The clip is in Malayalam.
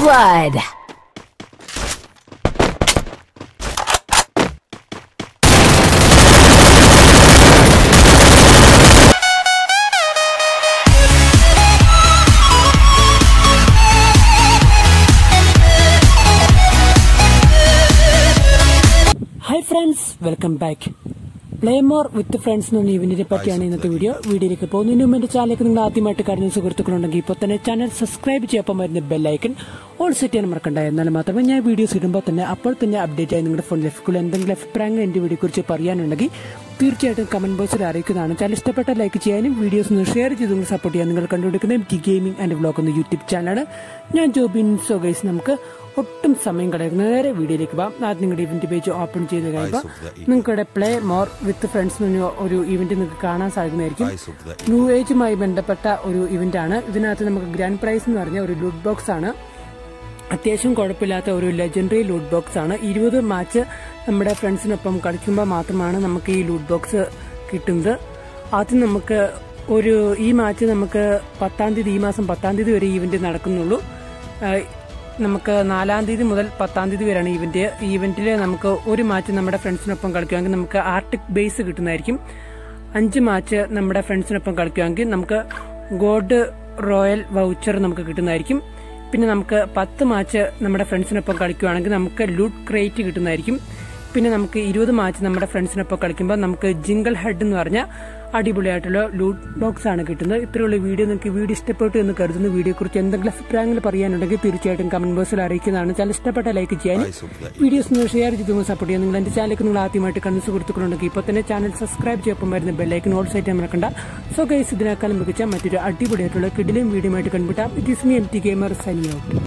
blood. Hi friends welcome back play more with friends എന്ന ഇവന്റിനെ പറ്റിയാണ് ഇന്നത്തെ വീഡിയോ വീഡിയോയിലേക്ക് പോകുന്നതിന് മുമ്പ് എന്റെ ചാനലിലേക്ക് നിങ്ങൾ ആദ്യമായിട്ട് കാണുന്ന സുഹൃത്തുക്കളുണ്ടെങ്കിൽ ഇപ്പോൾ തന്നെ ചാനൽ സബ്സ്ക്രൈബ് ചെയ്യപ്പം വരുന്ന ബെല്ലൈക്കൺ ഓൾ സെറ്റ് ചെയ്യാൻ മറക്കണ്ട എന്നാൽ മാത്രമേ ഞാൻ വീഡിയോസ് ഇടുമ്പോൾ തന്നെ അപ്പോൾ തന്നെ അപ്ഡേറ്റ് ആയി നിങ്ങളുടെ ഫോണിൽ ലഭിക്കുള്ളൂ എന്തെങ്കിലും അഭിപ്രായങ്ങൾ എന്റെ വീഡിയോ കുറിച്ച് പറയാനുണ്ടെങ്കിൽ തീർച്ചയായിട്ടും കമന്റ് ബോക്സിൽ അറിയിക്കുന്നതാണ് ചാനൽ ഇഷ്ടപ്പെട്ട ലൈക്ക് ചെയ്യാനും വീഡിയോസ് ഒന്ന് ഷെയർ ചെയ്ത് നിങ്ങൾ സപ്പോർട്ട് ചെയ്യാൻ നിങ്ങൾ കണ്ടുപിടിക്കുന്ന M T gaming and vlog എന്ന യൂട്യൂബ് ചാനലാണ് ഞാൻ ജോബിൻ സോ ഗൈസ് നമുക്ക് ഒട്ടും സമയം കളയുന്ന നേരെ വീഡിയോയിലേക്ക് പോകാം ആദ്യം നിങ്ങളുടെ ഇവന്റ് പേജ് ഓപ്പൺ ചെയ്ത് കഴിയുമ്പോൾ നിങ്ങളുടെ പ്ലേ മോർ വിത്ത് ഫ്രണ്ട്സ് എന്ന ഒരു ഇവന്റ് നിങ്ങൾക്ക് കാണാൻ സാധിക്കുന്നതായിരിക്കും ന്യൂ ഏജുമായി ബന്ധപ്പെട്ട ഒരു ഇവന്റ് ആണ് ഇതിനകത്ത് നമുക്ക് ഗ്രാൻഡ് പ്രൈസ് എന്ന് പറഞ്ഞ ഒരു ലൂട്ട് ബോക്സ് ആണ് അത്യാവശ്യം കുഴപ്പമില്ലാത്ത ഒരു ലെജൻഡറി ലൂട്ട് ബോക്സ് ആണ് ഇരുപത് മാച്ച് നമ്മുടെ ഫ്രണ്ട്സിനൊപ്പം കളിക്കുമ്പോൾ മാത്രമാണ് നമുക്ക് ഈ ലൂട്ട് ബോക്സ് കിട്ടുന്നത് ആദ്യം നമുക്ക് ഒരു ഈ മാച്ച് നമുക്ക് പത്താം തീയതി ഈ മാസം പത്താം തീയതി വരെ ഈവന്റ് നടക്കുന്നുള്ളൂ ആ, നമുക്ക് നാലാം തീയതി മുതൽ പത്താം തീയതി വരെയാണ് ഈവന്റ് ഈ ഈവന്റിൽ നമുക്ക് ഒരു മാച്ച് നമ്മുടെ ഫ്രണ്ട്സിനൊപ്പം കളിക്കുമെങ്കിൽ നമുക്ക് ആർട്ടിക് ബേസ് കിട്ടുന്നതായിരിക്കും അഞ്ച് മാച്ച് നമ്മുടെ ഫ്രണ്ട്സിനൊപ്പം കളിക്കുമെങ്കിൽ നമുക്ക് ഗോഡ് റോയൽ വൗച്ചർ നമുക്ക് കിട്ടുന്നതായിരിക്കും പിന്നെ നമുക്ക് പത്ത് മാച്ച് നമ്മുടെ ഫ്രണ്ട്സിനൊപ്പം കളിക്കുകയാണെങ്കിൽ നമുക്ക് ലൂട്ട് ക്രേറ്റ് കിട്ടുന്നതായിരിക്കും പിന്നെ നമുക്ക് ഇരുപത് മാച്ച് നമ്മുടെ ഫ്രണ്ട്സിനൊപ്പം കളിക്കുമ്പോൾ നമുക്ക് ജിംഗിൾ ഹെഡ് എന്ന് പറഞ്ഞ അടിപൊളിയായിട്ടുള്ള ലൂട്ട് ബോക്സ് ആണ് കിട്ടുന്നത് ഇത്രയുള്ള വീഡിയോ നിങ്ങൾക്ക് വീഡിയോ ഇഷ്ടപ്പെട്ടു എന്ന് കരുതുന്ന വീഡിയോ കുറിച്ച് എന്തെങ്കിലും അഭിപ്രായങ്ങൾ പറയാനുണ്ടെങ്കിൽ തീർച്ചയായിട്ടും കമന്റ് ബോക്സിൽ അറിയിക്കുന്നതാണ് ചാനൽ ഇഷ്ടപ്പെട്ട ലൈക്ക് ചെയ്യാനും വീഡിയോസ് നിങ്ങൾ ഷെയർ ചെയ്ത് നിങ്ങൾ സപ്പോർട്ട് ചെയ്യാൻ നിങ്ങൾ എന്റെ ചാനലിലേക്ക് നിങ്ങൾ ആദ്യമായിട്ട് കണ്ണു സുഹൃത്തുക്കളുണ്ടെങ്കിൽ ഇപ്പോൾ തന്നെ ചാനൽ സബ്സ്ക്രൈബ് ചെയ്യപ്പം വരുന്ന ബെല്ലൈക്കൻ ഓൾ സൈറ്റ് മറക്കണ്ട സോ ഗൈസ് ഇതിനേക്കാളും മികച്ച മറ്റൊരു അടിപൊളിയായിട്ടുള്ള കിടിലും വീഡിയോ ആയിട്ട് കണ്ടുപിട്ടാം it is me M T gamer signing out